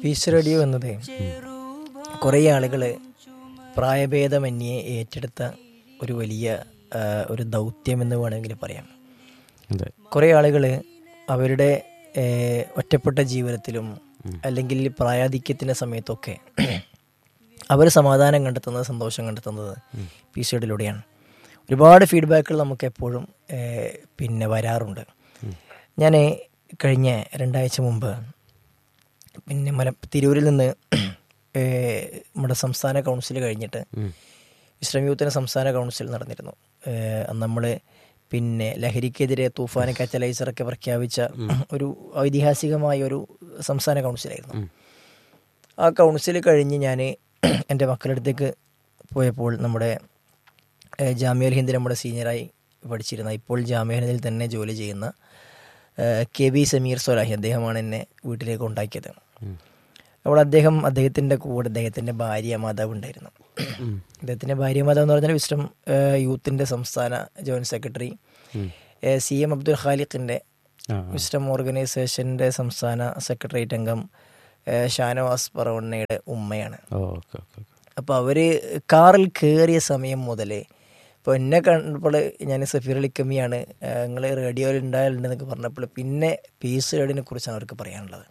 Piece radio എന്നത് കുറേ ആളുകൾ പ്രായഭേദമന്യേ ഏറ്റെടുത്ത ഒരു വലിയ ആ, ഒരു ദൗത്യം എന്ന് വേണമെങ്കിൽ പറയാം അതെ കുറേ ആളുകൾ അവരുടെ ഏ, ഒറ്റപ്പെട്ട ജീവിതത്തിലും അല്ലെങ്കിൽ പ്രായാധിക്യത്തിൻ്റെ സമയത്തൊക്കെ അവർ സമാധാനം കണ്ടെത്തുന്നത് സന്തോഷം കണ്ടെത്തുന്നത് പി സിഡിലൂടെയാണ് ഒരുപാട് ഫീഡ്ബാക്കുകൾ നമുക്ക് എപ്പോഴും ഏ, പിന്നെ വരാറുണ്ട് ഞാൻ കഴിഞ്ഞ രണ്ടാഴ്ച മുമ്പ് പിന്നെ മല തിരൂരിൽ നിന്ന് ഏ, നമ്മുടെ സംസ്ഥാന കൗൺസിൽ കഴിഞ്ഞിട്ട് വിശ്രമ യൂത്തിന് സംസ്ഥാന കൗൺസിൽ നടന്നിരുന്നു നമ്മൾ പിന്നെ ലഹരിക്കെതിരെ തൂഫാൻ കച്ചലൈസറൊക്കെ പ്രഖ്യാപിച്ച ഒരു ഐതിഹാസികമായ ഒരു സംസ്ഥാന കൗൺസിലായിരുന്നു ആ കൗൺസിൽ കഴിഞ്ഞ് ഞാൻ എൻ്റെ മക്കളുടെ അടുത്തേക്ക് പോയപ്പോൾ നമ്മുടെ ഏഹ്, ജാമ്യൽ ഹിന്ദ് നമ്മുടെ സീനിയറായി പഠിച്ചിരുന്ന ഇപ്പോൾ ജാമ്യ ഹിന്ദിൽ തന്നെ ജോലി ചെയ്യുന്ന ഏഹ്, കെ ബി സമീർ സൊലാഹി അദ്ദേഹമാണ് എന്നെ വീട്ടിലേക്ക് ഉണ്ടാക്കിയത് അപ്പോൾ അദ്ദേഹം അദ്ദേഹത്തിൻ്റെ കൂടെ അദ്ദേഹത്തിൻ്റെ ഭാര്യ മാതാവ് ഉണ്ടായിരുന്നു അദ്ദേഹത്തിൻ്റെ ഭാര്യ മാതാവ് എന്ന് പറഞ്ഞാൽ വിശ്രം ഏഹ്, യൂത്തിൻ്റെ സംസ്ഥാന ജോയിൻറ്റ് സെക്രട്ടറി ഏഹ്, സി എം അബ്ദുൽ ഖാലിഖിൻ്റെ ആ വിശ്രം ഓർഗനൈസേഷൻ്റെ സംസ്ഥാന സെക്രട്ടേറിയറ്റ് അംഗം ഏഹ്, ഷാനവാസ് പറവണ്ണയുടെ ഉമ്മയാണ് ഓ ഓക്കെ ഓക്കെ ഓക്കെ അപ്പോൾ അവർ കാറിൽ കയറിയ സമയം മുതൽ ഇപ്പോൾ എന്നെ കണ്ടപ്പോൾ ഞാൻ സഫീർ അലിക്കമ്മിയാണ് നിങ്ങൾ റേഡിയോയിൽ ഉണ്ടായാലുണ്ടെന്നൊക്കെ പറഞ്ഞപ്പോൾ പിന്നെ പീസ് റേഡിയോനെ കുറിച്ചാണ് അവർക്ക് പറയാനുള്ളത്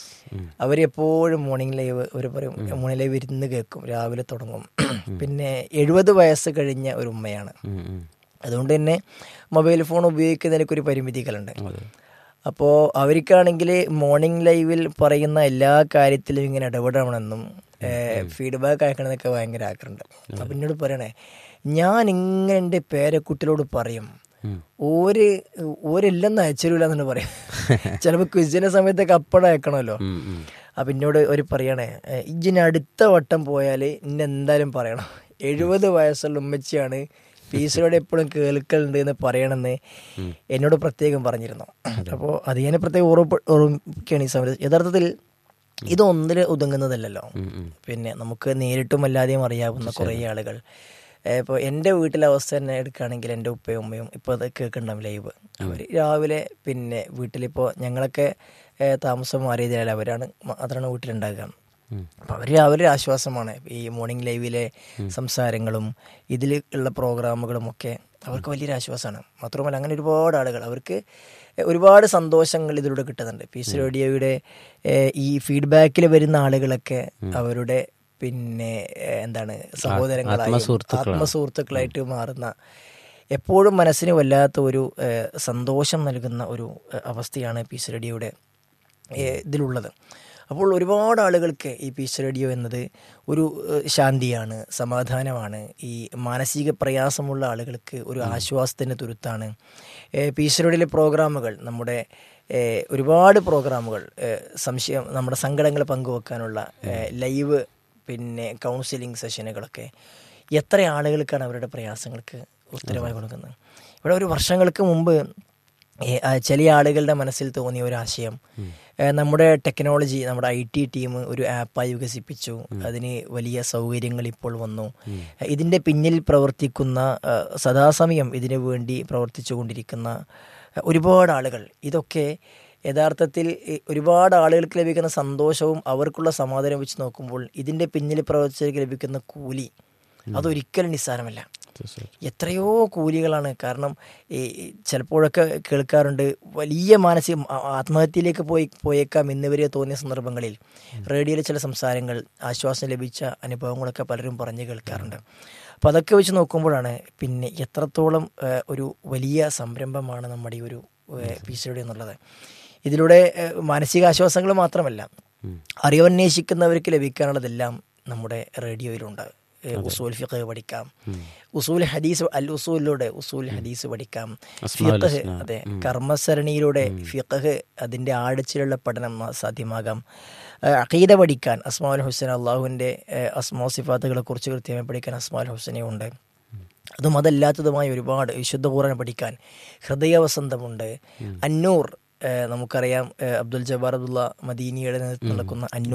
അവർ എപ്പോഴും മോർണിംഗ് ലൈവ് അവർ പറയും മോർണിംഗ് ലൈവ് ഇരുന്ന് കേൾക്കും രാവിലെ തുടങ്ങും പിന്നെ എഴുപത് വയസ്സ് കഴിഞ്ഞ ഒരു ഉമ്മയാണ് ഉം, ഉം. അതുകൊണ്ട് തന്നെ മൊബൈൽ ഫോൺ ഉപയോഗിക്കുന്നതിനൊക്കെ ഒരു പരിമിതികളുണ്ട് അതെ അപ്പോൾ അവർക്കാണെങ്കിൽ മോർണിംഗ് ലൈവിൽ പറയുന്ന എല്ലാ കാര്യത്തിലും ഇങ്ങനെ ഇടപെടണമെന്നും ഫീഡ്ബാക്ക് അയക്കണമെന്നൊക്കെ ഭയങ്കര ആഗ്രഹമുണ്ട് അപ്പം എന്നോട് പറയണേ ഞാൻ ഇങ്ങനെ എൻ്റെ പേരക്കുട്ടികളോട് പറയും ഉം. ഓര് ഓരെല്ലാം അയച്ചിരില്ല എന്നു പറയും ചിലപ്പോൾ ക്വിസിൻ്റെ സമയത്തൊക്കെ അപ്പടം അയക്കണമല്ലോ ഉം, ഉം. അപ്പം എന്നോട് ഒരു പറയണേ ഇജിന് അടുത്ത വട്ടം പോയാൽ ഇന്നെ എന്തായാലും പറയണം എഴുപത് വയസ്സുള്ള ഉമ്മച്ചിയാണ് പീസിലൂടെ എപ്പോഴും കേൾക്കലുണ്ട് എന്ന് പറയണമെന്ന് എന്നോട് പ്രത്യേകം പറഞ്ഞിരുന്നു അപ്പോൾ അത് ഞാൻ പ്രത്യേകം ഓർമ്മ ഓർമ്മിക്കുകയാണ് ഈ സമയത്ത് യഥാർത്ഥത്തിൽ ഇതൊന്നിൽ ഒതുങ്ങുന്നതല്ലല്ലോ ഉം, ഉം. പിന്നെ നമുക്ക് നേരിട്ടും അല്ലാതെയും അറിയാവുന്ന കുറേ ആളുകൾ ഇപ്പോൾ എൻ്റെ വീട്ടിലെ അവസ്ഥ തന്നെ എടുക്കുകയാണെങ്കിൽ എൻ്റെ ഉപ്പയും ഉമ്മയും ഇപ്പോൾ അത് കേൾക്കുന്നുണ്ടാവും ലൈവ് അവർ രാവിലെ പിന്നെ വീട്ടിലിപ്പോൾ ഞങ്ങളൊക്കെ ഏഹ്, താമസം മാറിയതിനാൽ അവരാണ് മാത്രമാണ് വീട്ടിലുണ്ടാകുക അപ്പോൾ അവർ രാവിലെ ഒരു ആശ്വാസമാണ് ഈ മോർണിംഗ് ലൈവിലെ സംസാരങ്ങളും ഇതിൽ ഉള്ള പ്രോഗ്രാമുകളും ഒക്കെ അവർക്ക് വലിയൊരു ആശ്വാസമാണ് മാത്രമല്ല അങ്ങനെ ഒരുപാട് ആളുകൾ അവർക്ക് ഒരുപാട് സന്തോഷങ്ങൾ ഇതിലൂടെ കിട്ടുന്നുണ്ട് പീസ് റേഡിയോയുടെ ഏഹ്, ഈ ഫീഡ്ബാക്കിൽ വരുന്ന ആളുകളൊക്കെ അവരുടെ പിന്നെ ഏഹ്, എന്താണ് സഹോദരങ്ങളായി ആത്മസുഹൃത്തുക്കളാണ്. ആത്മസുഹൃത്തുക്കളായിട്ട് മാറുന്ന എപ്പോഴും മനസ്സിന് വല്ലാത്ത ഒരു ഏഹ്, സന്തോഷം നൽകുന്ന ഒരു ഏഹ്, അവസ്ഥയാണ് പീസ് റേഡിയോയുടെ ഏഹ്, ഇതിലുള്ളത് അപ്പോൾ ഒരുപാട് ആളുകൾക്ക് ഈ പീസ് റേഡിയോ എന്നത് ഒരു ഏഹ്, ശാന്തിയാണ് സമാധാനമാണ് ഈ മാനസിക പ്രയാസമുള്ള ആളുകൾക്ക് ഒരു ആശ്വാസത്തിൻ്റെ തുരുത്താണ് ഏഹ്, പീസ് റേഡിയോയിലെ പ്രോഗ്രാമുകൾ നമ്മുടെ ഏഹ്, ഒരുപാട് പ്രോഗ്രാമുകൾ ഏഹ്, സംശയം നമ്മുടെ സങ്കടങ്ങൾ പങ്കുവെക്കാനുള്ള ഏഹ്, ലൈവ് പിന്നെ കൗൺസിലിംഗ് സെഷനുകളൊക്കെ എത്ര ആളുകൾക്കാണ് അവരുടെ പ്രയാസങ്ങൾക്ക് ഉത്തരമായി കൊടുക്കുന്നത് ഇവിടെ ഒരു വർഷങ്ങൾക്ക് മുമ്പ് ഏ, ആ, ചില ആളുകളുടെ മനസ്സിൽ തോന്നിയ ഒരു ആശയം ഏ, നമ്മുടെ ടെക്നോളജി നമ്മുടെ ഐ ടി ടീം ഒരു ആപ്പായി വികസിപ്പിച്ചു അതിന് വലിയ സൗകര്യങ്ങൾ ഇപ്പോൾ വന്നു ഇതിൻ്റെ പിന്നിൽ പ്രവർത്തിക്കുന്ന ആ, സദാസമയം ഇതിനു വേണ്ടി പ്രവർത്തിച്ചു കൊണ്ടിരിക്കുന്ന ആ, ഒരുപാട് ആളുകൾ ഇതൊക്കെ യഥാർത്ഥത്തിൽ ഈ ഒരുപാട് ആളുകൾക്ക് ലഭിക്കുന്ന സന്തോഷവും അവർക്കുള്ള സമാധാനം വെച്ച് നോക്കുമ്പോൾ ഇതിൻ്റെ പിന്നിൽ പ്രവർത്തിച്ചവർക്ക് ലഭിക്കുന്ന കൂലി അതൊരിക്കലും നിസ്സാരമല്ല തീർച്ചയായിട്ടും. എത്രയോ കൂലികളാണ് കാരണം ഈ ചിലപ്പോഴൊക്കെ കേൾക്കാറുണ്ട് വലിയ മാനസിക ആ- ആത്മഹത്യയിലേക്ക് പോയി പോയേക്കാം എന്നിവരെ തോന്നിയ സന്ദർഭങ്ങളിൽ റേഡിയോയിലെ ചില സംസാരങ്ങൾ ആശ്വാസം ലഭിച്ച അനുഭവങ്ങളൊക്കെ പലരും പറഞ്ഞു കേൾക്കാറുണ്ട് അപ്പോൾ അതൊക്കെ വെച്ച് നോക്കുമ്പോഴാണ് പിന്നെ എത്രത്തോളം ഏഹ്, ഒരു വലിയ സംരംഭമാണ് നമ്മുടെ ഈ ഒരു പീസ് റേഡിയോ എന്നുള്ളത് ഇതിലൂടെ ഏഹ്, മാനസികാശ്വാസങ്ങൾ മാത്രമല്ല അറിവന്വേഷിക്കുന്നവർക്ക് ലഭിക്കാനുള്ളതെല്ലാം നമ്മുടെ റേഡിയോയിലുണ്ട് ഏഹ്, ഉസൂൽ ഫിഖ് പഠിക്കാം ഉസൂൽ ഹദീസ് അൽ ഉസൂലിലൂടെ ഉസൂൽ ഹദീസ് പഠിക്കാം അസ്മാഉൽ ഫിഖ് ഹുസ്ന. അതെ കർമ്മസരണിയിലൂടെ ഫിഖ് അതിൻ്റെ ആഴച്ചിലുള്ള പഠനം സാധ്യമാകാം ഏഹ്, അഖീദ പഠിക്കാൻ അസ്മാഉൽ ഹുസൈൻ അള്ളാഹുവിൻ്റെ അസ്മാ സിഫാത്തുകളെ കുറിച്ച് കൃത്യമായി പഠിക്കാൻ അസ്മാഉൽ ഹുസൈനുണ്ട് അതും അതല്ലാത്തതുമായ ഒരുപാട് വിശുദ്ധ ഖുർആൻ പഠിക്കാൻ ഹൃദയവസന്തമുണ്ട് അന്നൂർ ഏഹ് നമുക്കറിയാം ഏഹ് അബ്ദുൽ ജബ്ബാർ അബ്ദുള്ള മദീനിയുടെ നേതൃത്വം നടക്കുന്ന അന്നൂർ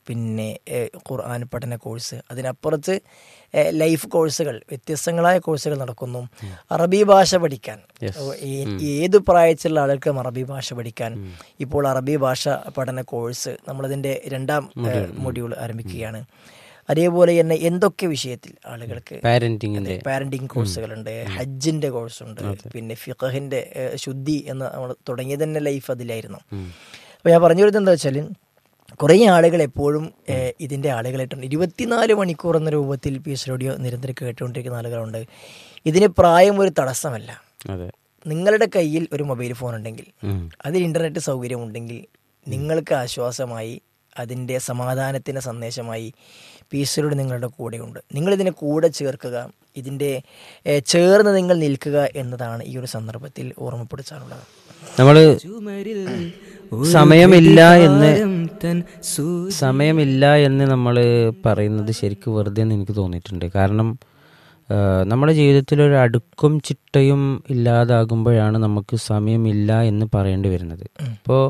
പിന്നെ ഏഹ്, ഖുർആൻ പഠന കോഴ്സ് അതിനപ്പുറത്ത് ഏഹ്, ലൈഫ് കോഴ്സുകൾ വ്യത്യസ്തങ്ങളായ കോഴ്സുകൾ നടക്കുന്നു അറബി ഭാഷ പഠിക്കാൻ ഓ, ഏ- ഏത് പ്രായത്തിലുള്ള ആളുകൾക്കും അറബി ഭാഷ പഠിക്കാൻ ഇപ്പോൾ അറബി ഭാഷ പഠന കോഴ്സ് നമ്മളതിൻ്റെ രണ്ടാം മൊഡ്യൂൾ ആരംഭിക്കുകയാണ് അതേപോലെ തന്നെ എന്തൊക്കെ വിഷയത്തിൽ ആളുകൾക്ക് പാരന്റിങ്ങിന്റെ പാരന്റിങ് കോഴ്സുകളുണ്ട് ഹജ്ജിന്റെ കോഴ്സുണ്ട് പിന്നെ ഫിഖഹിന്റെ ഏഹ്, ശുദ്ധി എന്ന് നമ്മൾ തുടങ്ങിയത് തന്നെ ലൈഫ് അതിലായിരുന്നു അപ്പോൾ ഞാൻ പറഞ്ഞു വരുന്നത് എന്താ വെച്ചാൽ കുറേ ആളുകൾ എപ്പോഴും ഏഹ്, ഇതിന്റെ ആളുകളായിട്ടുണ്ട് ഇരുപത്തിനാല് മണിക്കൂർ എന്ന രൂപത്തിൽ പി എസ് റേഡിയോ നിരന്തരം കേട്ടുകൊണ്ടിരിക്കുന്ന ആളുകളുണ്ട് ഇതിന് പ്രായം ഒരു തടസ്സമല്ല അതെ നിങ്ങളുടെ കയ്യിൽ ഒരു മൊബൈൽ ഫോൺ ഉണ്ടെങ്കിൽ ഉം. അതിൽ ഇന്റർനെറ്റ് സൗകര്യം ഉണ്ടെങ്കിൽ നിങ്ങൾക്ക് ആശ്വാസമായി അതിൻ്റെ സമാധാനത്തിൻ്റെ സന്ദേശമായി പീസിലൂടെ നിങ്ങളുടെ കൂടെയുണ്ട് നിങ്ങളിതിനെ കൂടെ ചേർക്കുക ഇതിൻ്റെ ഏഹ്, ചേർന്ന് നിങ്ങൾ നിൽക്കുക എന്നതാണ് ഈ ഒരു സന്ദർഭത്തിൽ ഓർമ്മപ്പെടുത്താനുള്ളത് നമ്മള് സമയമില്ല എന്ന് സമയമില്ല എന്ന് നമ്മൾ പറയുന്നത് ശരിക്കും വെറുതെ എന്ന് എനിക്ക് തോന്നിയിട്ടുണ്ട് കാരണം ആ, നമ്മുടെ ജീവിതത്തിൽ ഒരു അടുക്കും ചിട്ടയും ഇല്ലാതാകുമ്പോഴാണ് നമുക്ക് സമയമില്ല എന്ന് പറയേണ്ടി വരുന്നത് ഇപ്പോൾ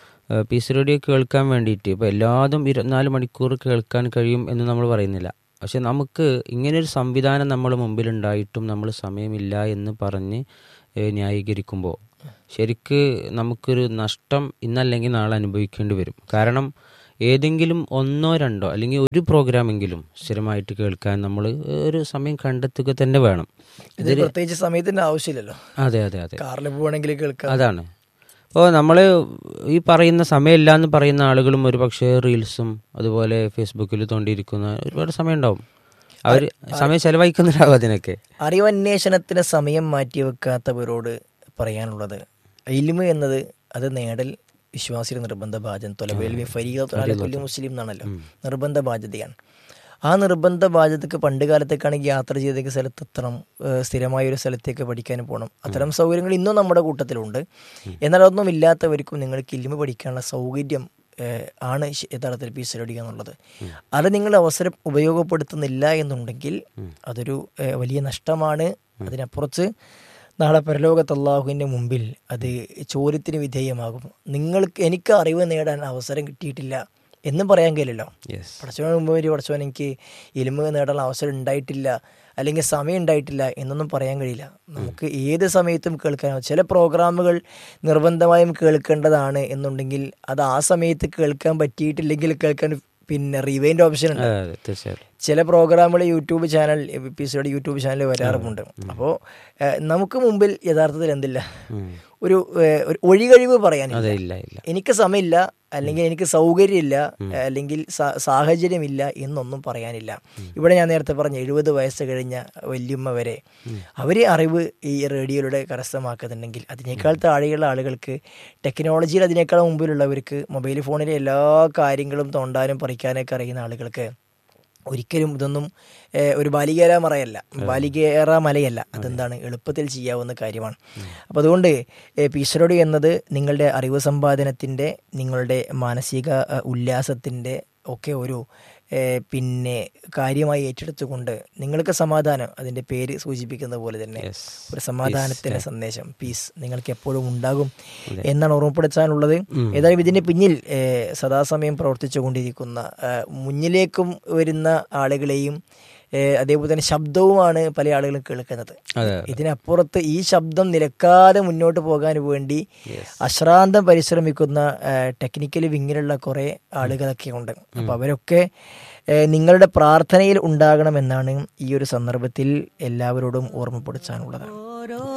പീസ് റേഡിയോ കേൾക്കാൻ വേണ്ടിയിട്ട് ഇപ്പോൾ എല്ലാതും ഇരുപത്തിനാല് മണിക്കൂർ കേൾക്കാൻ കഴിയും എന്ന് നമ്മൾ പറയുന്നില്ല പക്ഷെ നമുക്ക് ഇങ്ങനൊരു സംവിധാനം നമ്മുടെ മുമ്പിലുണ്ടായിട്ടും നമ്മൾ സമയമില്ല എന്ന് പറഞ്ഞ് ഏഹ്, ന്യായീകരിക്കുമ്പോൾ ശരിക്ക് നമുക്കൊരു നഷ്ടം ഇന്നല്ലെങ്കിൽ നാളെ അനുഭവിക്കേണ്ടി വരും കാരണം ഏതെങ്കിലും ഒന്നോ രണ്ടോ അല്ലെങ്കിൽ ഒരു പ്രോഗ്രാമെങ്കിലും സ്ഥിരമായിട്ട് കേൾക്കാൻ നമ്മൾ ഒരു സമയം കണ്ടെത്തുക തന്നെ വേണം ഇത് പ്രത്യേകിച്ച് സമയത്തിന്റെ ആവശ്യമില്ലല്ലോ അതെ അതെ അതെ കാറിൽ പോവാണെങ്കിൽ കേൾക്കാം അതാണ് അപ്പോൾ നമ്മൾ ഈ പറയുന്ന സമയമില്ല എന്ന് പറയുന്ന ആളുകളും ഒരു പക്ഷേ റീൽസും അതുപോലെ ഫേസ്ബുക്കിൽ തോണ്ടിയിരിക്കുന്ന ഒരുപാട് സമയം ഉണ്ടാവും അവർ സമയം ചെലവഴിക്കുന്നുണ്ടാവും അതിനൊക്കെ അറിവന്വേഷണത്തിന് സമയം മാറ്റിവെക്കാത്തവരോട് പറയാനുള്ളത് ഇൽമ എന്നത് അത് നേടൽ വിശ്വാസിയുടെ നിർബന്ധ ബാധ്യത തൊലവേൽവി ഫരീഖ് മുസ്ലിം എന്നാണല്ലോ നിർബന്ധ ബാധ്യതയാണ് ആ നിർബന്ധ ബാധ്യതക്ക് പണ്ട് കാലത്തേക്കാണെങ്കിൽ യാത്ര ചെയ്തേക്ക് സ്ഥലത്തെത്തണം ഏഹ് സ്ഥിരമായ ഒരു സ്ഥലത്തേക്ക് പഠിക്കാൻ പോകണം അത്തരം സൗകര്യങ്ങൾ ഇന്നും നമ്മുടെ കൂട്ടത്തിലുണ്ട് എന്നാൽ അതൊന്നും ഇല്ലാത്തവർക്കും നിങ്ങൾക്ക് ഇൽമ പഠിക്കാനുള്ള സൗകര്യം ഏഹ് ആണ് ശ- യഥാർത്ഥത്തിൽ പി പഠിക്കുക എന്നുള്ളത് അത് നിങ്ങൾ അവസരം ഉപയോഗപ്പെടുത്തുന്നില്ല എന്നുണ്ടെങ്കിൽ അതൊരു ഏഹ് വലിയ നഷ്ടമാണ് അതിനപ്പുറത്ത് നാളെ പരലോകത്ത് അള്ളാഹുവിൻ്റെ മുമ്പിൽ അത് ചോദ്യത്തിന് വിധേയമാകും നിങ്ങൾക്ക് എനിക്ക് അറിവ് നേടാൻ അവസരം കിട്ടിയിട്ടില്ല എന്നും പറയാൻ കഴിയില്ലല്ലോ യെസ് പടച്ചവന് മുമ്പ് വരെ പടച്ചവൻ എനിക്ക് ഇലിമ നേടാനുള്ള അവസരം ഉണ്ടായിട്ടില്ല അല്ലെങ്കിൽ സമയം ഉണ്ടായിട്ടില്ല എന്നൊന്നും പറയാൻ കഴിയില്ല നമുക്ക് ഏത് സമയത്തും കേൾക്കാനോ ചില പ്രോഗ്രാമുകൾ നിർബന്ധമായും കേൾക്കേണ്ടതാണ് എന്നുണ്ടെങ്കിൽ അത് ആ സമയത്ത് കേൾക്കാൻ പറ്റിയിട്ടില്ലെങ്കിൽ കേൾക്കാൻ പിന്നെ റിവൈൻഡ് ഓപ്ഷൻ ഉണ്ട് അതെ അതെ തീർച്ചയായിട്ടും ചില പ്രോഗ്രാമുകൾ YouTube channel episode YouTube channel വരാറുമുണ്ട് അപ്പോൾ നമുക്ക് മുമ്പിൽ യഥാർത്ഥത്തിൽ എന്തില്ല ഒരു ഏഹ്, ഒരു ഒഴികഴിവ് പറയാനില്ല അതെ ഇല്ല ഇല്ല എനിക്ക് സമയമില്ല അല്ലെങ്കിൽ എനിക്ക് സൗകര്യമില്ല അല്ലെങ്കിൽ സാ- സാഹചര്യമില്ല എന്നൊന്നും പറയാനില്ല ഇവിടെ ഞാൻ നേരത്തെ പറഞ്ഞ എഴുപത് വയസ്സ് കഴിഞ്ഞ വല്യമ്മ വരെ അവർ അറിവ് ഈ റേഡിയോയിലൂടെ കരസ്ഥമാക്കുന്നുണ്ടെങ്കിൽ അതിനേക്കാൾ താഴെയുള്ള ആളുകൾക്ക് ടെക്നോളജിയിൽ അതിനേക്കാൾ മുമ്പിലുള്ളവർക്ക് മൊബൈൽ ഫോണിലെ എല്ലാ കാര്യങ്ങളും തോണ്ടാനും പറിക്കാനൊക്കെ അറിയുന്ന ആളുകൾക്ക് ഒരിക്കലും ഇതൊന്നും ഏഹ്, ഒരു ബാലികേറ മറയല്ല ബാലികേറ മലയല്ല അതെന്താണ് എളുപ്പത്തിൽ ചെയ്യാവുന്ന കാര്യമാണ് അപ്പോൾ അതുകൊണ്ട് പീശ്വരോട് എന്നത് നിങ്ങളുടെ അറിവ് സമ്പാദനത്തിൻ്റെ നിങ്ങളുടെ മാനസിക അഹ്, ഉല്ലാസത്തിൻ്റെ ഒക്കെ ഒരു ഏഹ്, പിന്നെ കാര്യമായി ഏറ്റെടുത്തുകൊണ്ട് നിങ്ങൾക്ക് സമാധാനം അതിൻ്റെ പേര് സൂചിപ്പിക്കുന്ന പോലെ തന്നെ Yes. ഒരു സമാധാനത്തിൻ്റെ സന്ദേശം പീസ് നിങ്ങൾക്ക് എപ്പോഴും ഉണ്ടാകും എന്നാണ് ഓർമ്മപ്പെടുത്താനുള്ളത് ഏതായാലും ഇതിന് പിന്നിൽ ഏഹ്, സദാസമയം പ്രവർത്തിച്ചു കൊണ്ടിരിക്കുന്ന ഏഹ്, മുന്നിലേക്കും വരുന്ന ആളുകളെയും ഏഹ്, അതേപോലെ തന്നെ ശബ്ദവുമാണ് പല ആളുകളും കേൾക്കുന്നത് അതെ ഇതിനപ്പുറത്ത് ഈ ശബ്ദം നിലക്കാതെ മുന്നോട്ട് പോകാൻ വേണ്ടി അശ്രാന്തം പരിശ്രമിക്കുന്ന ടെക്നിക്കലി വിങ്ങിലുള്ള കുറേ ആളുകളൊക്കെ ഉണ്ട് അപ്പോൾ അവരൊക്കെ ഏഹ്, നിങ്ങളുടെ പ്രാർത്ഥനയിൽ ഉണ്ടാകണമെന്നാണ് ഈ ഒരു സന്ദർഭത്തിൽ എല്ലാവരോടും ഓർമ്മപ്പെടുത്താനുള്ളത്